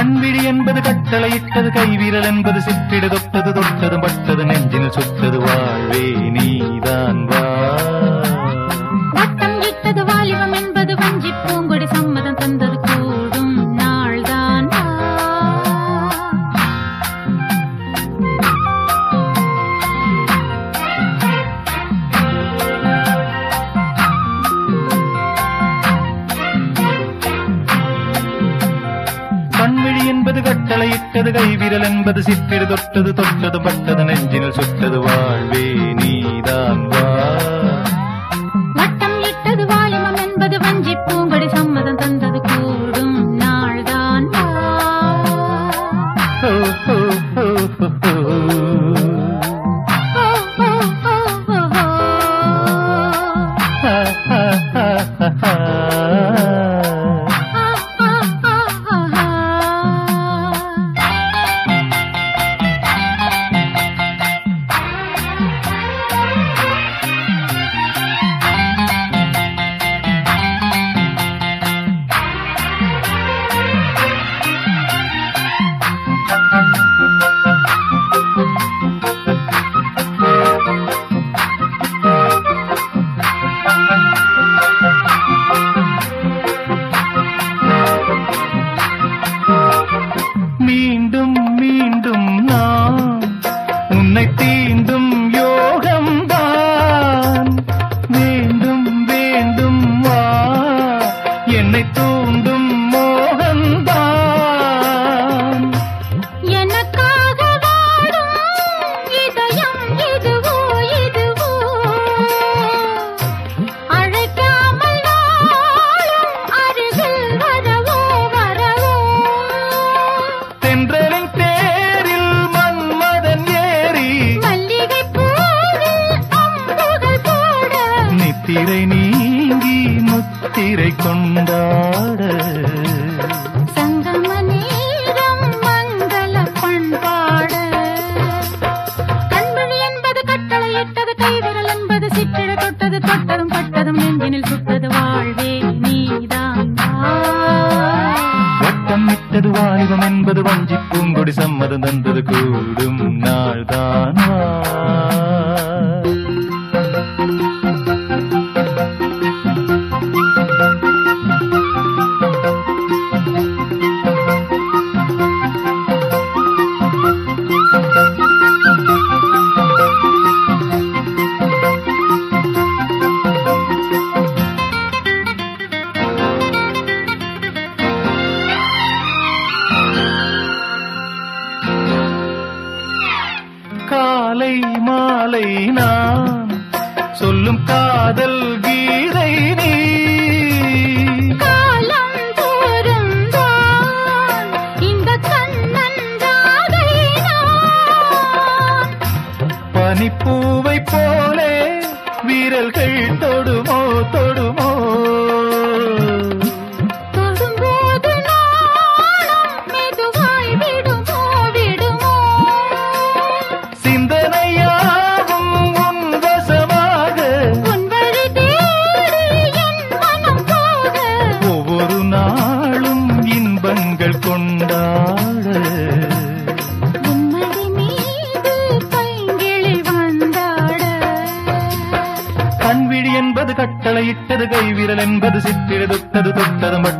கண்விழி என்பது கட்டளையிட்டது கைவிரல் என்பது சிற்றிடு தொட்டது தொட்டது பட்டது நெஞ்சில் சுட்டது வாழ்வே நீதான் வா வட்டம் இட்டது வாலிபம் என்பது வஞ்சி பூங்கொடி சம்மதம் தந்தது கூடும் நாள்தான் வா. கண்விழி என்பது கட்டளையிட்டது கைவிரல் என்பது சிற்றிடு தொட்டது தொட்டது பட்டது நெஞ்சில் சுட்டது வாழ்வே நீதான் வா வட்டம் இட்டது வாலிபம் என்பது வஞ்சி பூங்கொடி சம்மதம் தந்தது கூடும் நாள்தான் வா. ஓ, ஓ, ஓ, ஓ, ஓ. ஓ, ஓ, ஓ, ஓ, ஓ. ஆ, ஆ, ஆ, ஆ, ஆ. ஆ, ஆ, ஆ, ஆ, ஆ. மீண்டும் மீண்டும் நான் உன்னை தீண்டும் யோகம்தான் வேண்டும் வேண்டும் வா என்னை தூண்டும் மோகம்தான் எனக்காக வாடும் இதயம் இதுவோ இதுவோ அழைக்காமல் நாளும் அருகில் வரவோ வரவோ தென்றலின் தேரில் மன்மதன் ஏறி மல்லிகை பூவில் அம்புகள் போட நித்திரை நீங்கி முத்திரை கொண்டாட சங்கம நேரம் மங்கள பண்பாட கண்மணி என்பது கட்டளையிட்டது கைவிரல் என்பது சிற்றிட தொட்டது தொட்டதும் பட்டதும் நெஞ்சினில் சுட்டது வாழ்வே நீதான் வா. வட்டம் விட்டது வாலிபம் என்பது வஞ்சி பூங்கொடி சம்மதம் தந்தது கூடும் நாள்தான் வா. காலை மாலை நான் சொல்லும் காதல் கீதை நீ காலம் தோறும் தான் இந்த கண்ணன் ராதை நான். பனிப்பூவை போலே வீரல்கள் தொடுமோ தொடுமோ தொடும்போது நாணம் மெதுவாய் விடுமோ விடுமோ சிந்தனையாகும் உன் வசமாக உன் வழி தேடி என் மனம் போக ஒவ்வொரு நாளும் இன்பங்கள் கொண்டாட உம்மடி மீது பைங்கிளி வந்தாட கண்விழி என்பது கட்டளையிட்டது கைவிரல் என்பது சிற்றிடு தொட்டது தொட்டது